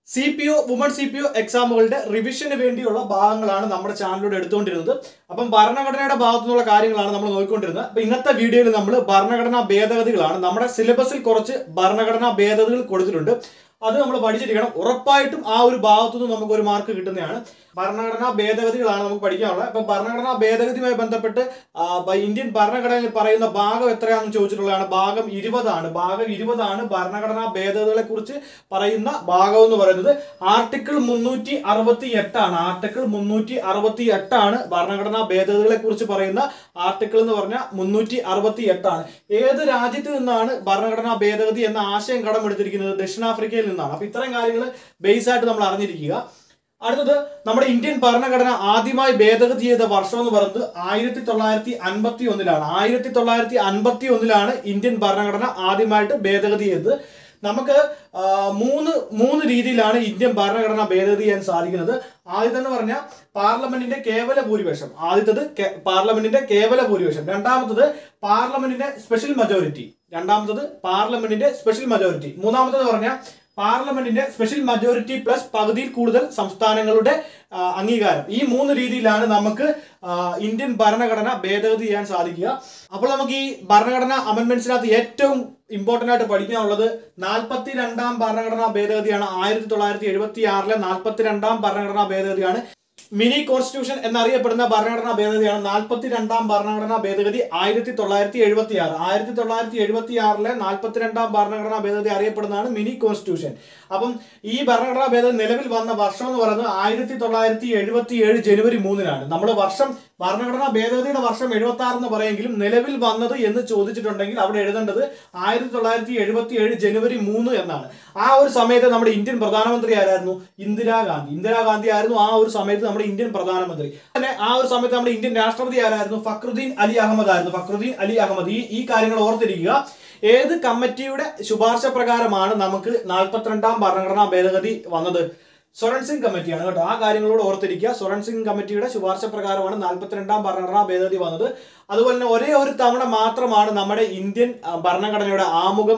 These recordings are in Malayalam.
C P O woman C P O എക്സാമുകളുടെ റിവിഷന് വേണ്ടിയുള്ള ഭാഗങ്ങളാണ് നമ്മുടെ ചാനലിലൂടെ എടുത്തുകൊണ്ടിരുന്നത് അപ്പം ഭരണഘടനയുടെ ഭാഗത്തു നിന്നുള്ള കാര്യങ്ങളാണ് നമ്മൾ നോക്കിക്കൊണ്ടിരുന്നത് അപ്പൊ ഇന്നത്തെ വീഡിയോയിൽ നമ്മൾ ഭരണഘടനാ ഭേദഗതികളാണ് നമ്മുടെ സിലബസിൽ കുറച്ച് ഭരണഘടനാ ഭേദഗതികൾ കൊടുത്തിട്ടുണ്ട് അത് നമ്മൾ പഠിച്ചിരിക്കണം ഉറപ്പായിട്ടും ആ ഒരു ഭാഗത്തു നിന്ന് നമുക്ക് ഒരു മാർക്ക് കിട്ടുന്നതാണ് ഭരണഘടനാ ഭേദഗതികളാണ് നമുക്ക് പഠിക്കാനുള്ളത് അപ്പൊ ഭരണഘടനാ ഭേദഗതിയുമായി ബന്ധപ്പെട്ട് ആ, ബ- ഇന്ത്യൻ ഭരണഘടനയിൽ പറയുന്ന ഭാഗം എത്രയാണെന്ന് ചോദിച്ചിട്ടുള്ളതാണ് ഭാഗം ഇരുപതാണ് ഭാഗം ഇരുപതാണ് ഭരണഘടനാ ഭേദഗതികളെ കുറിച്ച് പറയുന്ന ഭാഗം എന്ന് പറയുന്നത് ആർട്ടിക്കിൾ മുന്നൂറ്റി അറുപത്തി എട്ടാണ് ആർട്ടിക്കിൾ മുന്നൂറ്റി അറുപത്തി എട്ടാണ് ഭരണഘടനാ ഭേദഗതികളെ കുറിച്ച് പറയുന്ന ആർട്ടിക്കിൾ എന്ന് പറഞ്ഞാൽ മുന്നൂറ്റി അറുപത്തി എട്ടാണ് ഏത് രാജ്യത്ത് നിന്നാണ് ഭരണഘടനാ ഭേദഗതി എന്ന ആശയം കടമെടുത്തിരിക്കുന്നത് ദക്ഷിണാഫ്രിക്കയിൽ നിന്നാണ് അപ്പൊ ഇത്തരം കാര്യങ്ങൾ ബേസ് ആയിട്ട് നമ്മൾ അറിഞ്ഞിരിക്കുക അടുത്തത് നമ്മുടെ ഇന്ത്യൻ ഭരണഘടന ആദ്യമായി ഭേദഗതി ചെയ്ത വർഷം എന്ന് പറയുന്നത് ആയിരത്തി തൊള്ളായിരത്തി അൻപത്തി ഒന്നിലാണ് ആയിരത്തി തൊള്ളായിരത്തി അൻപത്തി ഒന്നിലാണ് ഇന്ത്യൻ ഭരണഘടന ആദ്യമായിട്ട് ഭേദഗതി ചെയ്തത് നമുക്ക് ആ, മൂന്ന് മൂന്ന് രീതിയിലാണ് ഇന്ത്യൻ ഭരണഘടന ഭേദഗതി ചെയ്യാൻ സാധിക്കുന്നത് ആദ്യത്തെന്ന് പറഞ്ഞാൽ പാർലമെന്റിന്റെ കേവല ഭൂരിപക്ഷം ആദ്യത്തത് കെ- പാർലമെന്റിന്റെ കേവല ഭൂരിപക്ഷം രണ്ടാമത്തത് പാർലമെന്റിന്റെ സ്പെഷ്യൽ മജോറിറ്റി രണ്ടാമത്തത് പാർലമെന്റിന്റെ സ്പെഷ്യൽ മജോറിറ്റി മൂന്നാമത്തത് പറഞ്ഞാൽ പാർലമെന്റിന്റെ സ്പെഷ്യൽ മജോറിറ്റി പ്ലസ് പകുതിയിൽ കൂടുതൽ സംസ്ഥാനങ്ങളുടെ ആ, അംഗീകാരം ഈ മൂന്ന് രീതിയിലാണ് നമുക്ക് ആ, ഇന്ത്യൻ ഭരണഘടന ഭേദഗതി ചെയ്യാൻ സാധിക്കുക അപ്പോൾ നമുക്ക് ഈ ഭരണഘടന അമെന്റ്മെന്റ്സിനകത്ത് ഏറ്റവും ഇമ്പോർട്ടന്റ് ആയിട്ട് പഠിക്കാനുള്ളത് നാൽപ്പത്തി രണ്ടാം ഭരണഘടനാ ഭേദഗതിയാണ് ആയിരത്തി തൊള്ളായിരത്തി എഴുപത്തി ആറിലെ നാൽപ്പത്തി രണ്ടാം ഭരണഘടനാ ഭേദഗതിയാണ് മിനി കോൺസ്റ്റിറ്റ്യൂഷൻ എന്നറിയപ്പെടുന്ന ഭരണഘടനാ ഭേദഗതിയാണ് നാൽപ്പത്തി രണ്ടാം ഭരണഘടനാ ഭേദഗതി ആയിരത്തി തൊള്ളായിരത്തി എഴുപത്തി ആറ് ആയിരത്തി തൊള്ളായിരത്തി എഴുപത്തി ആറിലെ നാൽപ്പത്തി രണ്ടാം ഭരണഘടനാ ഭേദഗതി അറിയപ്പെടുന്നതാണ് മിനി കോൺസ്റ്റിറ്റ്യൂഷൻ അപ്പം ഈ ഭരണഘടനാ ഭേദഗതി നിലവിൽ വന്ന വർഷം എന്ന് പറയുന്നത് ആയിരത്തി തൊള്ളായിരത്തി എഴുപത്തി ഏഴ് ജനുവരി മൂന്നിനാണ് നമ്മൾ വർഷം ഭരണഘടനാ ഭേദഗതിയുടെ വർഷം എഴുപത്തി ആറ് എന്ന് പറയുമെങ്കിലും നിലവിൽ വന്നത് എന്ന് ചോദിച്ചിട്ടുണ്ടെങ്കിൽ അവിടെ എഴുതേണ്ടത് ആയിരത്തി തൊള്ളായിരത്തി എഴുപത്തി ഏഴ് ജനുവരി മൂന്ന് എന്നാണ് ആ ഒരു സമയത്ത് നമ്മുടെ ഇന്ത്യൻ പ്രധാനമന്ത്രി ആരായിരുന്നു ഇന്ദിരാഗാന്ധി ഇന്ദിരാഗാന്ധി ആയിരുന്നു ആ ഒരു സമയത്ത് നമ്മുടെ ഇന്ത്യൻ പ്രധാനമന്ത്രി തന്നെ ആ ഒരു സമയത്ത് നമ്മുടെ ഇന്ത്യൻ രാഷ്ട്രപതി ആരായിരുന്നു ഫക്രുദ്ദീൻ അലി അഹമ്മദ് ആയിരുന്നു ഫക്രുദ്ദീൻ അലി അഹമ്മദ് ഈ ഈ കാര്യങ്ങൾ ഓർത്തിരിക്കുക ഏത് കമ്മിറ്റിയുടെ ശുപാർശ പ്രകാരമാണ് നമുക്ക് നാൽപ്പത്തിരണ്ടാം ഭരണഘടനാ ഭേദഗതി വന്നത് സൊറൻ സിംഗ് കമ്മിറ്റിയാണ് കേട്ടോ ആ കാര്യങ്ങളോട് ഓർത്തിരിക്കുക സൊറൻ സിംഗ് കമ്മിറ്റിയുടെ ശുപാർശ പ്രകാരമാണ് നാൽപ്പത്തിരണ്ടാം ഭരണഘടനാ ഭേദഗതി വന്നത് അതുപോലെ തന്നെ ഒരേ ഒരു തവണ മാത്രമാണ് നമ്മുടെ ഇന്ത്യൻ ആ, ഭരണഘടനയുടെ ആമുഖം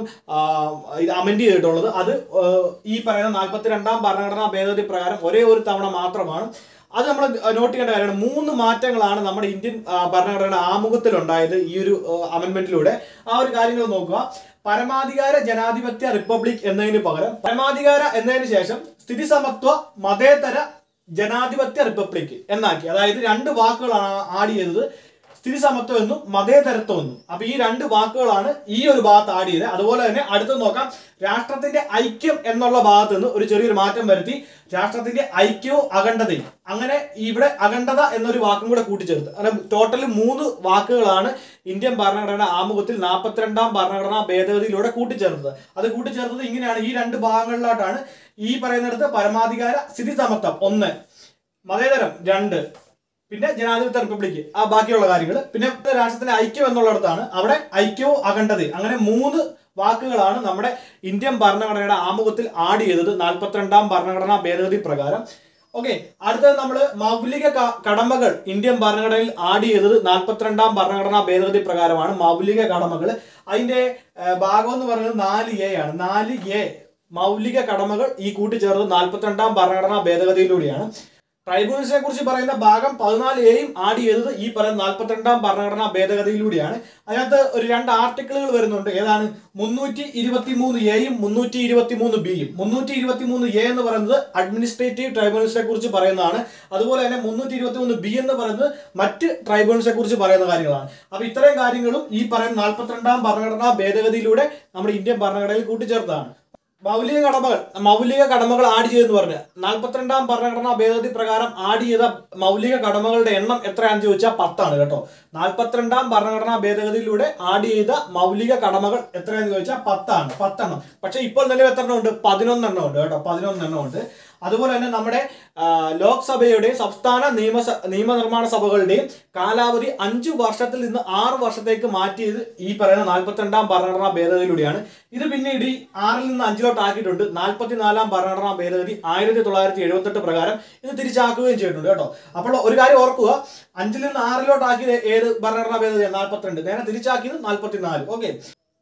അമെൻഡ് ചെയ്തിട്ടുള്ളത് അത് ആ, ഈ പറയുന്ന നാൽപ്പത്തിരണ്ടാം ഭരണഘടനാ ഭേദഗതി പ്രകാരം ഒരേ ഒരു തവണ മാത്രമാണ് അത് നമ്മൾ നോട്ട് ചെയ്യേണ്ട കാര്യമാണ് മൂന്ന് മാറ്റങ്ങളാണ് നമ്മുടെ ഇന്ത്യൻ ആ, ഭരണഘടനയുടെ ആമുഖത്തിലുണ്ടായത് ഈ ഒരു അമെന്റ്മെന്റിലൂടെ ആ ഒരു കാര്യങ്ങൾ നോക്കുക പരമാധികാര ജനാധിപത്യ റിപ്പബ്ലിക് എന്നതിന് പകരം പരമാധികാര എന്നതിന് ശേഷം സ്ഥിതി സമത്വ മതേതര ജനാധിപത്യ റിപ്പബ്ലിക് എന്നാക്കി അതായത് രണ്ട് വാക്കുകളാണ് ആഡ് ചെയ്തത് സ്ഥിതി സമത്വം എന്നും മതേതരത്വം എന്നും അപ്പൊ ഈ രണ്ട് വാക്കുകളാണ് ഈ ഒരു ഭാഗത്ത് ആഡ് ചെയ്തത് അതുപോലെ തന്നെ അടുത്ത് നോക്കാം രാഷ്ട്രത്തിന്റെ ഐക്യം എന്നുള്ള ഭാഗത്ത് നിന്ന് ഒരു ചെറിയൊരു മാറ്റം വരുത്തി രാഷ്ട്രത്തിന്റെ ഐക്യവും അഖണ്ഡതയും അങ്ങനെ ഇവിടെ അഖണ്ഡത എന്നൊരു വാക്കും കൂടെ കൂട്ടിച്ചേർത്ത് അങ്ങനെ ടോട്ടൽ മൂന്ന് വാക്കുകളാണ് ഇന്ത്യൻ ഭരണഘടന ആമുഖത്തിൽ നാൽപ്പത്തിരണ്ടാം ഭരണഘടനാ ഭേദഗതിയിലൂടെ കൂട്ടിച്ചേർത്തത് അത് കൂട്ടിച്ചേർത്തത് ഇങ്ങനെയാണ് ഈ രണ്ട് ഭാഗങ്ങളിലായിട്ടാണ് ഈ പറയുന്നിടത്ത് പരമാധികാര സ്ഥിതി സമത്വം ഒന്ന് മതേതരം രണ്ട് പിന്നെ ജനാധിപത്യ റിപ്പബ്ലിക് ആ ബാക്കിയുള്ള കാര്യങ്ങൾ പിന്നെ രാഷ്ട്രത്തിന്റെ ഐക്യം എന്നുള്ളിടത്താണ് അവിടെ ഐക്യവും അഖണ്ഡതയും അങ്ങനെ മൂന്ന് വാക്കുകളാണ് നമ്മുടെ ഇന്ത്യൻ ഭരണഘടനയുടെ ആമുഖത്തിൽ ആഡ് ചെയ്തത് നാൽപ്പത്തിരണ്ടാം ഭരണഘടനാ ഭേദഗതി പ്രകാരം ഓക്കെ അടുത്തത് നമ്മൾ മൗലിക ക- കടമകൾ ഇന്ത്യൻ ഭരണഘടനയിൽ ആഡ് ചെയ്തത് നാൽപ്പത്തിരണ്ടാം ഭരണഘടനാ ഭേദഗതി പ്രകാരമാണ് മൗലിക കടമകൾ അതിന്റെ ഏഹ്, ഭാഗം എന്ന് പറയുന്നത് നാല് എ ആണ് നാല് എ മൗലിക കടമകൾ ഈ കൂട്ടിച്ചേർത്ത് നാൽപ്പത്തിരണ്ടാം ഭരണഘടനാ ഭേദഗതിയിലൂടെയാണ് ട്രൈബ്യൂണൽസിനെ കുറിച്ച് പറയുന്ന ഭാഗം പതിനാല് എയും ആഡ് ചെയ്തത് ഈ പറയുന്ന നാൽപ്പത്തിരണ്ടാം ഭരണഘടനാ ഭേദഗതിയിലൂടെയാണ് അതിനകത്ത് ഒരു രണ്ട് ആർട്ടിക്കിളുകൾ വരുന്നുണ്ട് ഏതാണ് മുന്നൂറ്റി ഇരുപത്തി മൂന്ന് എയും മുന്നൂറ്റി ഇരുപത്തി മൂന്ന് ബിയും മുന്നൂറ്റി ഇരുപത്തി മൂന്ന് എ എന്ന് പറയുന്നത് അഡ്മിനിസ്ട്രേറ്റീവ് ട്രൈബ്യൂണൽസിനെ കുറിച്ച് പറയുന്നതാണ് അതുപോലെ തന്നെ മുന്നൂറ്റി ഇരുപത്തി മൂന്ന് ബി എന്ന് പറയുന്നത് മറ്റ് ട്രൈബ്യൂണൽസിനെ കുറിച്ച് പറയുന്ന കാര്യങ്ങളാണ് അപ്പൊ ഇത്രയും കാര്യങ്ങളും ഈ പറയുന്ന നാൽപ്പത്തിരണ്ടാം ഭരണഘടനാ ഭേദഗതിയിലൂടെ നമ്മുടെ ഇന്ത്യൻ ഭരണഘടനയിൽ കൂട്ടിച്ചേർത്തതാണ് മൗലിക കടമകൾ മൗലിക കടമകൾ ആഡ് ചെയ്തെന്ന് പറഞ്ഞ് നാൽപ്പത്തിരണ്ടാം ഭരണഘടനാ ഭേദഗതി പ്രകാരം ആഡ് ചെയ്ത മൗലിക കടമകളുടെ എണ്ണം എത്രയാണെന്ന് ചോദിച്ചാൽ പത്താണ് കേട്ടോ നാൽപ്പത്തിരണ്ടാം ഭരണഘടനാ ഭേദഗതിയിലൂടെ ആഡ് ചെയ്ത മൗലിക കടമകൾ എത്രയാണെന്ന് ചോദിച്ചാൽ പത്താണ് പത്തെണ്ണം പക്ഷെ ഇപ്പോൾ നിലവിൽ എത്ര എണ്ണം ഉണ്ട് പതിനൊന്നെണ്ണം ഉണ്ട് കേട്ടോ പതിനൊന്നെണ്ണം ഉണ്ട് അതുപോലെ തന്നെ നമ്മുടെ ആ, ലോക്സഭയുടെയും സംസ്ഥാന നിയമസ നിയമനിർമ്മാണ സഭകളുടെയും കാലാവധി അഞ്ചു വർഷത്തിൽ നിന്ന് ആറ് വർഷത്തേക്ക് മാറ്റിയത് ഈ പറയുന്ന നാൽപ്പത്തിരണ്ടാം ഭരണഘടനാ ഭേദഗതിയിലൂടെയാണ് ഇത് പിന്നീട് ഈ ആറിൽ നിന്ന് അഞ്ചിലോട്ട് ആക്കിയിട്ടുണ്ട് നാൽപ്പത്തിനാലാം ഭരണഘടനാ ഭേദഗതി ആയിരത്തി തൊള്ളായിരത്തി എഴുപത്തെട്ട് പ്രകാരം ഇത് തിരിച്ചാക്കുകയും ചെയ്തിട്ടുണ്ട് കേട്ടോ അപ്പോൾ ഒരു കാര്യം ഓർക്കുക അഞ്ചിൽ നിന്ന് ആറിലോട്ട് ആക്കിയത് ഏത് ഭരണഘടനാ ഭേദഗതിയാണ് നാൽപ്പത്തിരണ്ട് നേരെ തിരിച്ചാക്കിയത് നാൽപ്പത്തിനാല് ഓക്കെ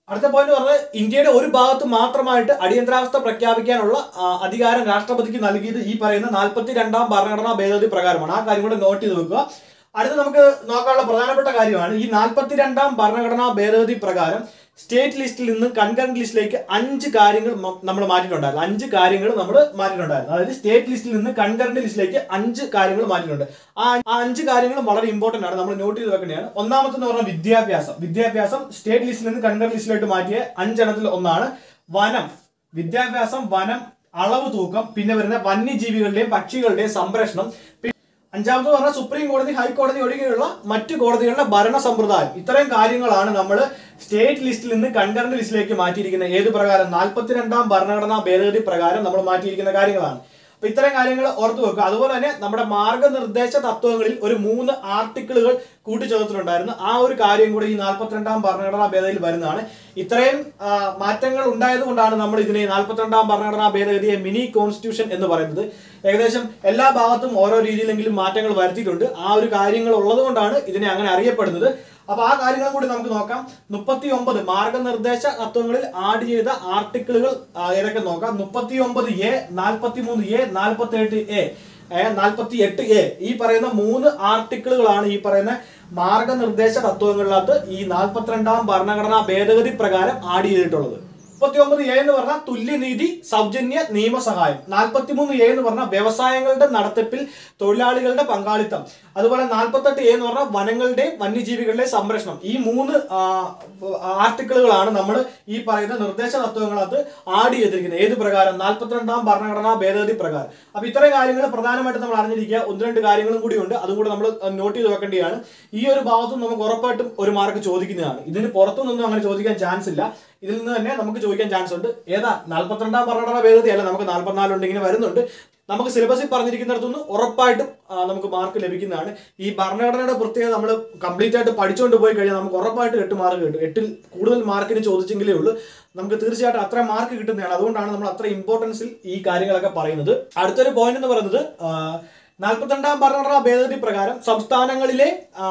അടുത്ത പോയിന്റ് പറഞ്ഞത് ഇന്ത്യയുടെ ഒരു ഭാഗത്ത് മാത്രമായിട്ട് അടിയന്തരാവസ്ഥ പ്രഖ്യാപിക്കാനുള്ള ആ, അധികാരം രാഷ്ട്രപതിക്ക് നൽകിയത് ഈ പറയുന്ന നാൽപ്പത്തി രണ്ടാം ഭരണഘടനാ ഭേദഗതി പ്രകാരമാണ് ആ കാര്യം കൂടെ നോട്ട് ചെയ്ത് വെക്കുക അടുത്ത് നമുക്ക് നോക്കാനുള്ള പ്രധാനപ്പെട്ട കാര്യമാണ് ഈ നാൽപ്പത്തി രണ്ടാം ഭരണഘടനാ ഭേദഗതി പ്രകാരം സ്റ്റേറ്റ് ലിസ്റ്റിൽ നിന്ന് കൺകറന്റ് ലിസ്റ്റിലേക്ക് അഞ്ച് കാര്യങ്ങൾ നമ്മൾ മാറ്റിയിട്ടുണ്ടായിരുന്നു അഞ്ച് കാര്യങ്ങൾ നമ്മൾ മാറ്റിയിട്ടുണ്ടായിരുന്നു അതായത് സ്റ്റേറ്റ് ലിസ്റ്റിൽ നിന്ന് കൺകറന്റ് ലിസ്റ്റിലേക്ക് അഞ്ച് കാര്യങ്ങൾ മാറ്റിയിട്ടുണ്ട് ആ ആ അഞ്ച് കാര്യങ്ങളും വളരെ ഇമ്പോർട്ടന്റ് ആണ് നമ്മൾ നോട്ട് ചെയ്ത് വെക്കേണ്ടതാണ് ഒന്നാമത്തെന്ന് പറഞ്ഞാൽ വിദ്യാഭ്യാസം വിദ്യാഭ്യാസം സ്റ്റേറ്റ് ലിസ്റ്റിൽ നിന്ന് കൺകറന്റ് ലിസ്റ്റിലോട്ട് മാറ്റിയ അഞ്ചെണ്ണത്തിൽ ഒന്നാണ് വനം വിദ്യാഭ്യാസം വനം അളവ് തൂക്കം പിന്നെ വരുന്ന വന്യജീവികളുടെയും പക്ഷികളുടെയും സംരക്ഷണം പി- അഞ്ചാമത് പറഞ്ഞാൽ സുപ്രീം കോടതി ഹൈക്കോടതി ഒഴികെയുള്ള മറ്റു കോടതികളുടെ ഭരണ സമ്പ്രദായം ഇത്തരം കാര്യങ്ങളാണ് നമ്മൾ സ്റ്റേറ്റ് ലിസ്റ്റിൽ നിന്ന് കൺകറന്റ് ലിസ്റ്റിലേക്ക് മാറ്റിയിരിക്കുന്നത് ഏത് പ്രകാരം നാൽപ്പത്തിരണ്ടാം ഭരണഘടനാ ഭേദഗതി പ്രകാരം നമ്മൾ മാറ്റിയിരിക്കുന്ന കാര്യങ്ങളാണ് അപ്പൊ ഇത്തരം കാര്യങ്ങൾ ഓർത്തു വെക്കുക അതുപോലെ തന്നെ നമ്മുടെ മാർഗനിർദ്ദേശ തത്വങ്ങളിൽ ഒരു മൂന്ന് ആർട്ടിക്കിളുകൾ കൂട്ടിച്ചേർത്തിട്ടുണ്ടായിരുന്നു ആ ഒരു കാര്യം കൂടി ഈ നാൽപ്പത്തിരണ്ടാം ഭരണഘടനാ ഭേദഗതിയിൽ വരുന്നതാണ് ഇത്രയും ആ, മാറ്റങ്ങൾ ഉണ്ടായതുകൊണ്ടാണ് നമ്മൾ ഇതിനെ നാൽപ്പത്തിരണ്ടാം ഭരണഘടനാ ഭേദഗതിയെ മിനി കോൺസ്റ്റിറ്റ്യൂഷൻ എന്ന് പറയുന്നത് ഏകദേശം എല്ലാ ഭാഗത്തും ഓരോ രീതിയിലെങ്കിലും മാറ്റങ്ങൾ വരുത്തിയിട്ടുണ്ട് ആ ഒരു കാര്യങ്ങൾ ഉള്ളത് കൊണ്ടാണ് ഇതിനെ അങ്ങനെ അറിയപ്പെടുന്നത് അപ്പൊ ആ കാര്യങ്ങളും കൂടി നമുക്ക് നോക്കാം മുപ്പത്തി ഒമ്പത് മാർഗനിർദ്ദേശ തത്വങ്ങളിൽ ആഡ് ചെയ്ത ആർട്ടിക്കിളുകൾ ആ, ഏതൊക്കെ നോക്കാം മുപ്പത്തി ഒമ്പത് എ നാൽപ്പത്തി മൂന്ന് എ നാൽപ്പത്തി എട്ട് എ നാൽപ്പത്തി എട്ട് എ ഈ പറയുന്ന മൂന്ന് ആർട്ടിക്കിളുകളാണ് ഈ പറയുന്ന മാർഗനിർദ്ദേശ തത്വങ്ങളിനകത്ത് ഈ നാൽപ്പത്തിരണ്ടാം ഭരണഘടനാ ഭേദഗതി പ്രകാരം ആഡ് ചെയ്തിട്ടുള്ളത് മുപ്പത്തി ഒമ്പത് എ എന്ന് പറഞ്ഞാൽ തുല്യനീതി സൗജന്യ നിയമസഹായം നാൽപ്പത്തിമൂന്ന് എ എന്ന് പറഞ്ഞാൽ വ്യവസായങ്ങളുടെ നടത്തിപ്പിൽ തൊഴിലാളികളുടെ പങ്കാളിത്തം അതുപോലെ നാൽപ്പത്തെട്ട് എ എന്ന് പറഞ്ഞാൽ വനങ്ങളുടെയും വന്യജീവികളുടെയും സംരക്ഷണം ഈ മൂന്ന് ആ, ആർട്ടിക്കിളുകളാണ് നമ്മൾ ഈ പറയുന്ന നിർദ്ദേശ തത്വങ്ങളകത്ത് ആഡ് ചെയ്തിരിക്കുന്നത് ഏത് പ്രകാരം നാൽപ്പത്തിരണ്ടാം ഭരണഘടനാ ഭേദഗതി പ്രകാരം അപ്പൊ ഇത്രയും കാര്യങ്ങൾ പ്രധാനമായിട്ട് നമ്മൾ അറിഞ്ഞിരിക്കുക ഒന്ന് രണ്ട് കാര്യങ്ങളും കൂടി ഉണ്ട് അതും കൂടി നമ്മൾ നോട്ട് ചെയ്ത് വെക്കേണ്ടതാണ് ഈ ഒരു ഭാഗത്തും നമുക്ക് ഉറപ്പായിട്ടും ഒരു മാർക്ക് ചോദിക്കുന്നതാണ് ഇതിന് പുറത്തുനിന്നും അങ്ങനെ ചോദിക്കാൻ ചാൻസ് ഇല്ല ഇതിൽ നിന്ന് തന്നെ നമുക്ക് ചോദിക്കാൻ ചാൻസ് ഉണ്ട് ഏതാ നാൽപ്പത്തിരണ്ടാം ഭരണഘടനാ ഭേദഗതി അല്ല നമുക്ക് നാൽപ്പത്തിനാലുണ്ട് ഇങ്ങനെ വരുന്നുണ്ട് നമുക്ക് സിലബസിൽ പറഞ്ഞിരിക്കുന്നിടത്തുനിന്ന് ഉറപ്പായിട്ടും ആ, നമുക്ക് മാർക്ക് ലഭിക്കുന്നതാണ് ഈ ഭരണഘടനയുടെ പ്രത്യേകത നമ്മൾ കംപ്ലീറ്റ് ആയിട്ട് പഠിച്ചുകൊണ്ട് പോയി കഴിഞ്ഞാൽ നമുക്ക് ഉറപ്പായിട്ട് എട്ട് മാർക്ക് കിട്ടും എട്ടിൽ കൂടുതൽ മാർക്കിന് ചോദിച്ചെങ്കിലേ ഉള്ളൂ നമുക്ക് തീർച്ചയായിട്ടും അത്ര മാർക്ക് കിട്ടുന്നതാണ് അതുകൊണ്ടാണ് നമ്മൾ അത്ര ഇമ്പോർട്ടൻസിൽ ഈ കാര്യങ്ങളൊക്കെ പറയുന്നത് അടുത്തൊരു പോയിന്റ് എന്ന് പറയുന്നത് ആ, നാൽപ്പത്തിരണ്ടാം ഭരണഘടനാ ഭേദഗതി പ്രകാരം സംസ്ഥാനങ്ങളിലെ ആ,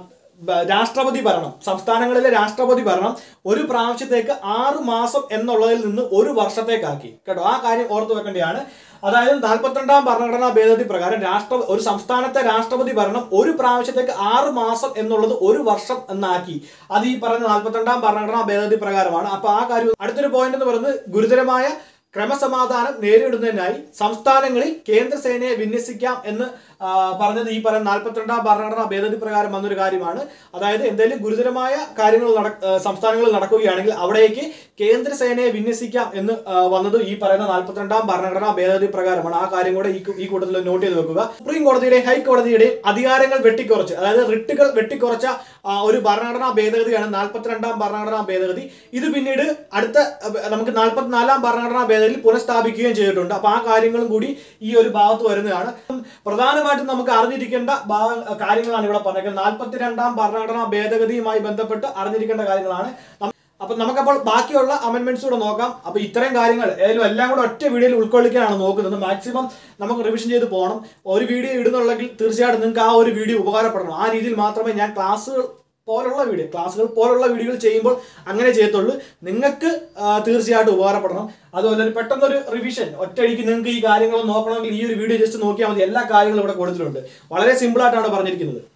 ബ- രാഷ്ട്രപതി ഭരണം സംസ്ഥാനങ്ങളിലെ രാഷ്ട്രപതി ഭരണം ഒരു പ്രാവശ്യത്തേക്ക് ആറ് മാസം എന്നുള്ളതിൽ നിന്ന് ഒരു വർഷത്തേക്കാക്കി കേട്ടോ ആ കാര്യം ഓർത്തു വെക്കേണ്ടതാണ് അതായത് നാൽപ്പത്തിരണ്ടാം ഭരണഘടനാ ഭേദഗതി പ്രകാരം രാഷ്ട്ര ഒരു സംസ്ഥാനത്തെ രാഷ്ട്രപതി ഭരണം ഒരു പ്രാവശ്യത്തേക്ക് ആറ് മാസം എന്നുള്ളത് ഒരു വർഷം എന്നാക്കി അത് ഈ പറയുന്ന നാൽപ്പത്തിരണ്ടാം ഭരണഘടനാ ഭേദഗതി പ്രകാരമാണ് അപ്പൊ ആ കാര്യം അടുത്തൊരു പോയിന്റ് എന്ന് പറയുന്നത് ഗുരുതരമായ ക്രമസമാധാനം നേരിടുന്നതിനായി സംസ്ഥാനങ്ങളിൽ കേന്ദ്ര സേനയെ വിന്യസിക്കാം എന്ന് ആ, പറഞ്ഞത് ഈ പറയുന്ന നാൽപ്പത്തിരണ്ടാം ഭരണഘടനാ ഭേദഗതി പ്രകാരം വന്നൊരു കാര്യമാണ് അതായത് എന്തെങ്കിലും ഗുരുതരമായ കാര്യങ്ങൾ നട- ആ, സംസ്ഥാനങ്ങളിൽ നടക്കുകയാണെങ്കിൽ അവിടേക്ക് കേന്ദ്ര സേനയെ വിന്യസിക്കാം എന്ന് ആ, വന്നത് ഈ പറയുന്ന നാൽപ്പത്തിരണ്ടാം ഭരണഘടനാ ഭേദഗതി പ്രകാരമാണ് ആ കാര്യം കൂടെ ഈ കു- ഈ കൂട്ടത്തിൽ നോട്ട് ചെയ്ത് വെക്കുക സുപ്രീം കോടതിയുടെയും ഹൈക്കോടതിയുടെയും അധികാരങ്ങൾ വെട്ടിക്കുറച്ച് അതായത് റിട്ടുകൾ വെട്ടിക്കുറച്ച ആ, ഒരു ഭരണഘടനാ ഭേദഗതിയാണ് നാൽപ്പത്തിരണ്ടാം ഭരണഘടനാ ഭേദഗതി ഇത് പിന്നീട് അടുത്ത അഹ്, നമുക്ക് നാൽപ്പത്തിനാലാം ഭരണഘടനാ ഭേദഗതിയിൽ പുനഃസ്ഥാപിക്കുകയും ചെയ്തിട്ടുണ്ട് അപ്പൊ ആ കാര്യങ്ങളും കൂടി ഈ ഒരു ഭാഗത്ത് വരുന്നതാണ് പ്രധാനമായിട്ടും നമുക്ക് അറിഞ്ഞിരിക്കേണ്ട ഭാഗ കാര്യങ്ങളാണ് ഇവിടെ പറഞ്ഞത് നാൽപ്പത്തിരണ്ടാം ഭരണഘടനാ ഭേദഗതിയുമായി ബന്ധപ്പെട്ട് അറിഞ്ഞിരിക്കേണ്ട കാര്യങ്ങളാണ് നം- അപ്പൊ നമുക്കപ്പോൾ ബാക്കിയുള്ള അമെന്റ്മെന്റ്സ് കൂടെ നോക്കാം അപ്പൊ ഇത്തരം കാര്യങ്ങൾ ഏതായാലും എല്ലാം കൂടെ ഒറ്റ വീഡിയോയിൽ ഉൾക്കൊള്ളിക്കാനാണ് നോക്കുന്നത് മാക്സിമം നമുക്ക് റിവിഷൻ ചെയ്ത് പോകണം ഒരു വീഡിയോ ഇടുന്നുണ്ടെങ്കിൽ തീർച്ചയായിട്ടും നിങ്ങൾക്ക് ആ ഒരു വീഡിയോ ഉപകാരപ്പെടണം ആ രീതിയിൽ മാത്രമേ ഞാൻ ക്ലാസ്സുകൾ പോലുള്ള വീഡിയോ ക്ലാസ്സുകൾ പോലുള്ള വീഡിയോകൾ ചെയ്യുമ്പോൾ അങ്ങനെ ചെയ്യത്തുള്ളൂ നിങ്ങൾക്ക് ആ, തീർച്ചയായിട്ടും ഉപകാരപ്പെടണം അതുപോലെ ഒരു പെട്ടെന്നൊരു റിവിഷൻ ഒറ്റയടിക്ക് നിങ്ങൾക്ക് ഈ കാര്യങ്ങൾ നോക്കണമെങ്കിൽ ഈ ഒരു വീഡിയോ ജസ്റ്റ് നോക്കിയാൽ മതി എല്ലാ കാര്യങ്ങളും ഇവിടെ കൊടുത്തിട്ടുണ്ട് വളരെ സിമ്പിൾ ആയിട്ടാണ് പറഞ്ഞിരിക്കുന്നത്